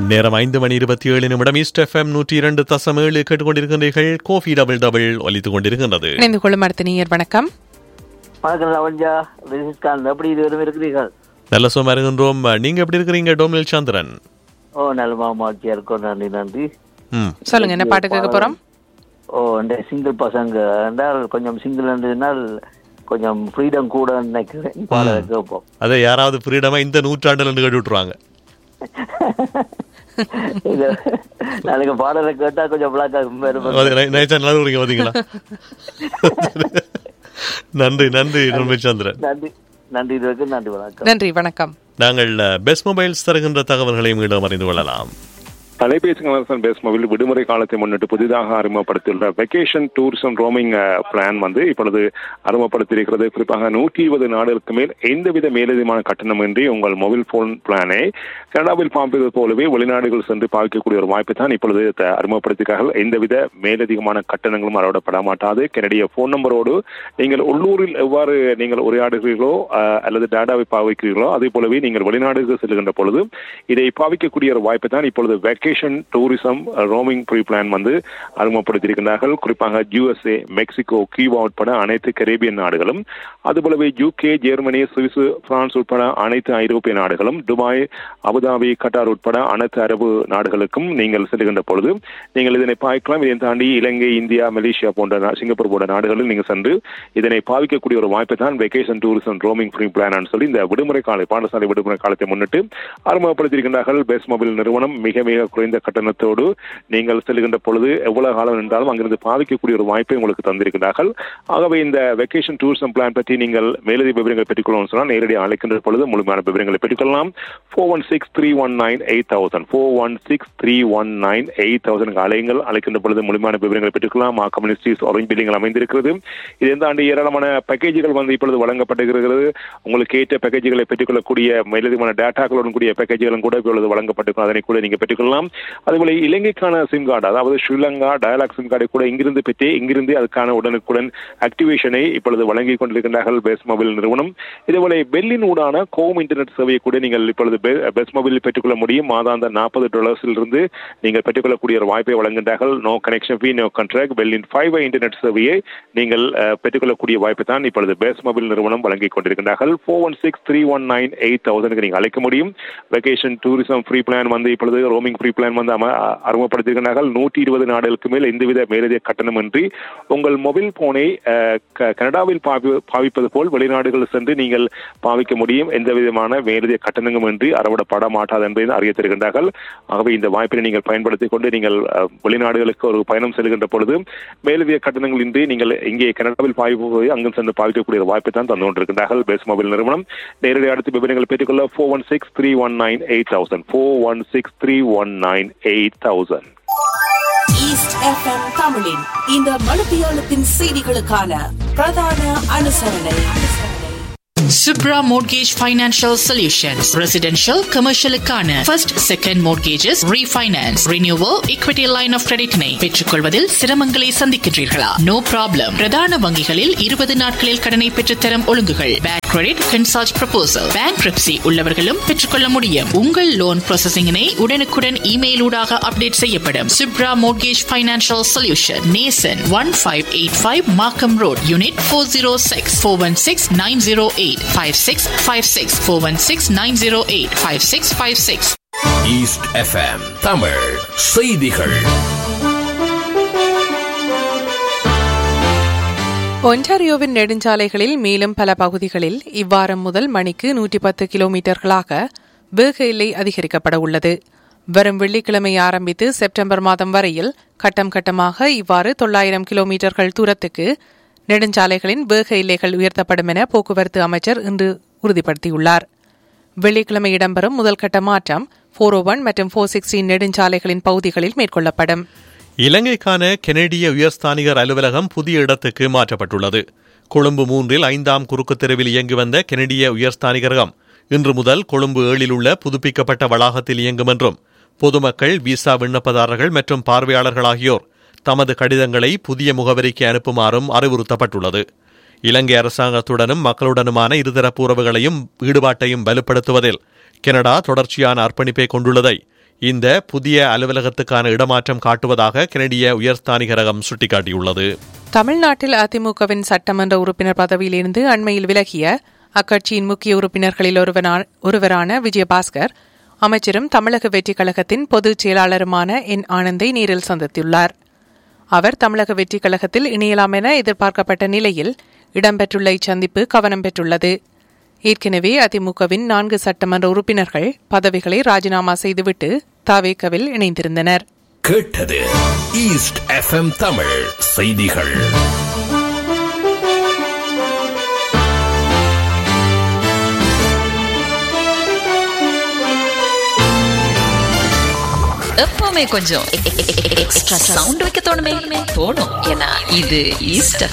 நேரம் ஐந்து மணி இருபத்தி ஏழு நிமிடம் ஈஸ்ட் எஃப்எம் நூற்றி இரண்டு தசம் ஏழு கேட்டுக்கொண்டிருக்கின்றீர்கள் கோஃபி டபுள் டபுள் ஒலித்துக் கொண்டிருக்கின்றது இணைந்து கொள்ளும் அடுத்த நீயர் வணக்கம் வணக்கம் லவஞ்சா ரிசிஸ்காந்த் எப்படி இதுவரும் இருக்கிறீர்கள் நல்ல சும்மா இருக்கின்றோம் நீங்க எப்படி இருக்கிறீங்க டோமில் சந்திரன் ஓ நல்ல மாச்சியா இருக்கோம் நன்றி நன்றி ம் சொல்லுங்க என்ன பாட்டு கேட்க போறோம் ஓ இந்த சிங்கிள் பசங்க என்றால் கொஞ்சம் சிங்கிள் என்றால் கொஞ்சம் ஃப்ரீடம் கூட நினைக்கிறேன் பாடலை கேட்போம் அதை யாராவது ஃப்ரீடமா இந்த நூற்றாண்டுல இருந்து கேட்டு விட்டுருவாங்க இது நாளைக்கு பாடலை கேட்டா கொஞ்சம் பிளாக் நைச்சா நல்லா இருக்கீங்க பாத்தீங்களா நன்றி நன்றி டோமில் சந்திரன் நன்றி நன்றி இதுவரைக்கும் நன்றி வணக்கம் நன்றி வணக்கம் நாங்கள் பெஸ்ட் மொபைல்ஸ் தருகின்ற தகவல்களையும் மீண்டும் அறிந்து கொள்ளலாம் தொலைபேசி கலர்சன் பேஸ் மொபைல் விடுமுறை காலத்தை முன்னிட்டு புதிதாக அறிமுகப்படுத்தியுள்ள வெக்கேஷன் டூரிசம் ரோமிங் பிளான் வந்து இப்பொழுது அறிமுகப்படுத்தியிருக்கிறது குறிப்பாக நூற்றி இருபது நாடுகளுக்கு மேல் எந்தவித மேலதிகமான கட்டணமின்றி உங்கள் மொபைல் போன் பிளானை கனடாவில் பார்ப்பது போலவே வெளிநாடுகள் சென்று பார்க்கக்கூடிய ஒரு வாய்ப்பை தான் இப்பொழுது த- அறிமுகப்படுத்தியிருக்கார்கள் எந்தவித மேலதிகமான கட்டணங்களும் அறவிடப்பட மாட்டாது கனடிய போன் நம்பரோடு நீங்கள் உள்ளூரில் எவ்வாறு நீங்கள் உரையாடுகிறீர்களோ அஹ், அல்லது டேட்டாவை பாவிக்கிறீர்களோ அதே போலவே நீங்கள் வெளிநாடுகளுக்கு செல்கின்ற பொழுது இதை பாவிக்கக்கூடிய ஒரு வாய்ப்பை தான் இப்பொழுது vacation tourism roaming free plan வந்து அறிமுகப்படுத்தியிருக்கிறார்கள் குறிப்பாக யுஎஸ்ஏ மெக்சிகோ கியூபா உட்பட அனைத்து கரேபியன் நாடுகளும் அதுபோலவே யூகே ஜெர்மனி சுவிஸ் பிரான்ஸ் உட்பட அனைத்து ஐரோப்பிய நாடுகளும் துபாய் அபுதாபி கட்டார் உட்பட அனைத்து அரபு நாடுகளுக்கும் நீங்கள் செல்கின்ற பொழுது நீங்கள் இதனை பார்க்கலாம் இதை தாண்டி இலங்கை இந்தியா மலேசியா போன்ற நா- சிங்கப்பூர் போன்ற நாடுகளில் நீங்கள் சென்று இதனை பாவிக்கக்கூடிய ஒரு வாய்ப்பை தான் vacation tourism roaming free plan சொல்லி இந்த விடுமுறை காலை பாடசாலை விடுமுறை காலத்தை முன்னிட்டு அறிமுகப்படுத்தியிருக்கின்றார்கள் பெஸ் மொபைல் நிறுவனம் மிக மிக குறைந்த கட்டணத்தோடு நீங்கள் செல்கின்ற பொழுது எவ்வளவு காலம் இருந்தாலும் அங்கிருந்து பாவிக்கக்கூடிய ஒரு வாய்ப்பை உங்களுக்கு தந்திருக்கிறார்கள் ஆகவே இந்த வெக்கேஷன் டூரிசம் பிளான் பற்றி நீங்கள் மேலதிக விவரங்களை பெற்றுக்கொள்ளணும் சொன்னால் நேரடியாக அழைக்கின்ற பொழுது முழுமையான விவரங்களை பெற்றுக்கொள்ளலாம் four one six three one nine eight thousand four one six three one nine eight thousand அலைங்கள் அழைக்கின்ற பொழுது முழுமையான விவரங்களை பெற்றுக்கொள்ளலாம் மா கம்யூனிஸ்டிஸ் ஆரஞ்ச் பில்டிங்கள் அமைந்திருக்கிறது இதை தாண்டி ஏராளமான பேக்கேஜுகள் வந்து இப்பொழுது வழங்கப்பட்டிருக்கிறது உங்களுக்கு ஏற்ற பேக்கேஜுகளை பெற்றுக்கொள்ளக்கூடிய மேலதிகமான டேட்டாக்களுடன் கூடிய பேக்கேஜுகளும் கூட இப்பொழுது வழங்கப்பட்டிருக்கும் அதனை கூட நீங்க பெற்றுக்கொள்ளலாம் அதுபோல இலங்கைக்கான சிம் கார்டு அதாவது ஸ்ரீலங்கா டயலாக் சிம் கார்டை கூட இங்கிருந்து பெற்றே இங்கிருந்து அதுக்கான உடனுக்குடன் ஆக்டிவேஷனை இப்பொழுது வழங்கிக் கொண்டிருக்கின்றார்கள் பெஸ் மொபைல் நிறுவனம் இதேபோல பெல்லின் ஊடான கோம் இன்டர்நெட் சேவையை கூட நீங்கள் இப்பொழுது பெஸ் மொபைலில் பெற்றுக்கொள்ள முடியும் மாதாந்த நாற்பது டாலர்ஸில் இருந்து நீங்கள் பெற்றுக்கொள்ளக்கூடிய ஒரு வாய்ப்பை வழங்குகின்றார்கள் no connection fee no contract பெல்லின் ஃபைவ் இன்டர்நெட் சேவையை நீங்கள் அஹ், பெற்றுக்கொள்ளக்கூடிய வாய்ப்பை தான் இப்பொழுது பெஸ் மொபைல் நிறுவனம் வழங்கிக் கொண்டிருக்கின்றார்கள் four one six three one nine eight தௌசண்ட்க்கு நீங்கள் அழைக்க முடியும் வெக்கேஷன் டூரிசம் ஃப்ரீ பிளான் வந்து இப்பொழுது ரோமிங் ஃப்ரீ பிளான் வந்து அம- அறிமுகப்படுத்தியிருக்கிறார்கள் நூற்றி இருபது நாடுகளுக்கு மேல் எந்தவித மேலதிக கட்டணமின்றி உங்கள் மொபைல் போனை அஹ், க- கனடாவில் பாவி- பாவிப்பது போல் வெளிநாடுகள் சென்று நீங்கள் பாவிக்க முடியும் எந்த விதமான மேலதிக கட்டணங்களும் இன்றி அறவிடப்பட மாட்டாது என்பதை அறிய தருகின்றார்கள் ஆகவே இந்த வாய்ப்பினை நீங்கள் பயன்படுத்திக் கொண்டு நீங்கள் அஹ், வெளிநாடுகளுக்கு ஒரு பயணம் செல்கின்ற பொழுது மேலதிக கட்டணங்கள் இன்றி நீங்கள் இங்கே கனடாவில் பாவிப்பது அங்கு சென்று பாவிக்கக்கூடிய ஒரு வாய்ப்பை தான் தந்து கொண்டிருக்கின்றார்கள் பெஸ் மொபைல் நிறுவனம் நேரடி அடுத்த விவரங்கள் பெற்றுக்கொள்ள four one six three one nine eight thousand four one six three one nine eight thousand east FM தமிழின் இந்த மணித்தியாலத்தின் செய்திகளுக்கான பிரதான அனுசரணை Subra Mortgage Financial Solutions. Residential, commercial க்கான first, second mortgages, refinance, renewal, equity line of credit னை பெற்றுக்கொள்வதில் சிரமங்களை சந்திக்கின்றீர்களா no problem பிரதான வங்கிகளில் இருபது நாட்களில் கடனை பெற்றுத்தரும் ஒழுங்குகள் bad credit consult proposal bankruptcy உள்ளவர்களும் பெற்றுக்கொள்ள முடியும் உங்கள் லோன் ப்ராசஸிங்கினை உடனுக்குடன் இமெயில் ஊடாக அப்டேட் செய்யப்படும் Subra Mortgage Financial Solution நேசன் one five eight five Markham road unit four zero six four one six nine zero eight five six five six four one six nine zero eight five six five six east FM Tamil செய்திகள் ஒன்டாரியோவின் நெடுஞ்சாலைகளில் மேலும் பல பகுதிகளில் இவ்வாரம் முதல் மணிக்கு நூற்றி பத்து கிலோமீட்டர்களாக வேக எல்லை அதிகரிக்கப்பட உள்ளது வரும் வெள்ளிக்கிழமை ஆரம்பித்து செப்டம்பர் மாதம் வரையில் கட்டம் கட்டமாக இவ்வாறு தொள்ளாயிரம் கிலோமீட்டர்கள் தூரத்துக்கு நெடுஞ்சாலைகளின் வேக எல்லைகள் உயர்த்தப்படும் என போக்குவரத்து அமைச்சர் இன்று உறுதிப்படுத்தியுள்ளார் வெள்ளிக்கிழமை இடம்பெறும் முதல் கட்ட மாற்றம் ஃபோர் ஒன் மற்றும் ஃபோர் சிக்ஸ்டீன் நெடுஞ்சாலைகளின் பகுதிகளில் மேற்கொள்ளப்படும் இலங்கைக்கான கெனடிய உயர்ஸ்தானிகர் அலுவலகம் புதிய இடத்துக்கு மாற்றப்பட்டுள்ளது கொழும்பு மூன்றில் ஐந்தாம் குறுக்கு தெருவில் இயங்கி வந்த கெனடிய உயர்ஸ்தானிகரகம் இன்று முதல் கொழும்பு ஏழில் உள்ள புதுப்பிக்கப்பட்ட வளாகத்தில் இயங்கும் என்றும் பொதுமக்கள் விசா விண்ணப்பதாரர்கள் மற்றும் பார்வையாளர்கள் ஆகியோர் தமது கடிதங்களை புதிய முகவரிக்கு அனுப்புமாறும் அறிவுறுத்தப்பட்டுள்ளது இலங்கை அரசாங்கத்துடனும் மக்களுடனுமான இருதரப்பு உறவுகளையும் ஈடுபாட்டையும் வலுப்படுத்துவதில் கனடா தொடர்ச்சியான அர்ப்பணிப்பை கொண்டுள்ளதை இந்த புதிய அலுவலகத்துக்கான இடமாற்றம் காட்டுவதாக கெனடிய உயர்ஸ்தானிகரகம் சுட்டிக்காட்டியுள்ளது தமிழ்நாட்டில் அதிமுகவின் சட்டமன்ற உறுப்பினர் பதவியிலிருந்து அண்மையில் விலகிய அக்கட்சியின் முக்கிய உறுப்பினர்களில் ஒருவனா- ஒருவரான விஜயபாஸ்கர் அமைச்சரும் தமிழக வெற்றிக் கழகத்தின் பொதுச் செயலாளருமான என் ஆனந்தை நேரில் சந்தித்துள்ளார் அவர் தமிழக வெற்றிக் கழகத்தில் இணையலாம் என எதிர்பார்க்கப்பட்ட நிலையில் இடம்பெற்றுள்ள இச்சந்திப்பு கவனம் பெற்றுள்ளது ஏற்கனவே அதிமுகவின் நான்கு சட்டமன்ற உறுப்பினர்கள் பதவிகளை ராஜினாமா செய்துவிட்டு தாவேக்கவில் இணைந்திருந்தனர் கேட்டது ஈஸ்ட் எஃப்எம் தமிழ் செய்திகள் எப்பவுமே கொஞ்சம் எக்ஸ்ட்ரா சவுண்ட் வைக்க தோணுமே தோணும் ஏன்னா இது ஈஸ்ட்